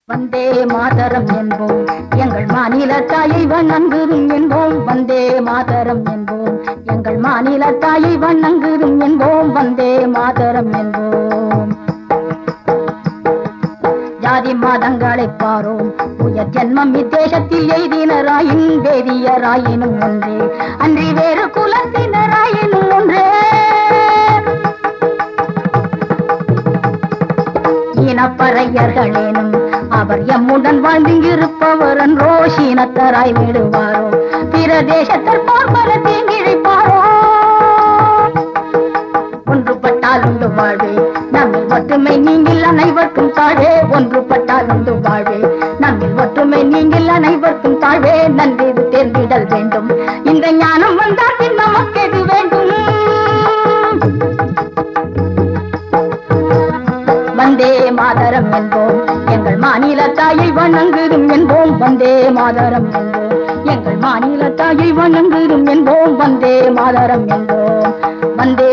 வந்தே மாதரம் என்போம் எங்கள் மாநில தாயை வணங்குதும் என்போம் வந்தே மாதரம் என்போம் எங்கள் மாநில தாயை வணங்குதும் என்போம் வந்தே மாதரம் என்போம் ஜாதி மதங்களை பாரோம் உயர் ஜென்மம் இத்தேசத்தில் எய்தினராயின் வேதியராயினும் ஒன்றே அன்றி வேறு குலத்தினராயினும் ஒன்றே இனப்பறையர்களேனும் அவர் எம்முடன் வாழ்ந்து இருப்பவர் என்றோ சீனத்தராய் விடுவாரோ பிற தேசத்தர் பார்ப்பர தீங்கிழைப்பாரோ ஒன்றுபட்டால் உண்டு வாழ்வே நம்மில் ஒற்றுமை நீங்கள் அனைவருக்கும் தாழ்வே ஒன்றுபட்டால் உண்டு வாழ்வே நம்மில் ஒற்றுமை நீங்கள் அனைவருக்கும் தாழ்வே நன்றி இது தேர்ந்திடல் வேண்டும் இந்த ஞானம் வந்தால் பின் நமக்கு எது வேண்டும் வந்தே மாதரம் என்போம் எங்கள் மாநில தாயை வணங்குதும் என்போம் வந்தே மாதரம் என்போம் எங்கள் மாநில தாயை வணங்குதும் என்போம் வந்தே மாதரம் என்போம் வந்தே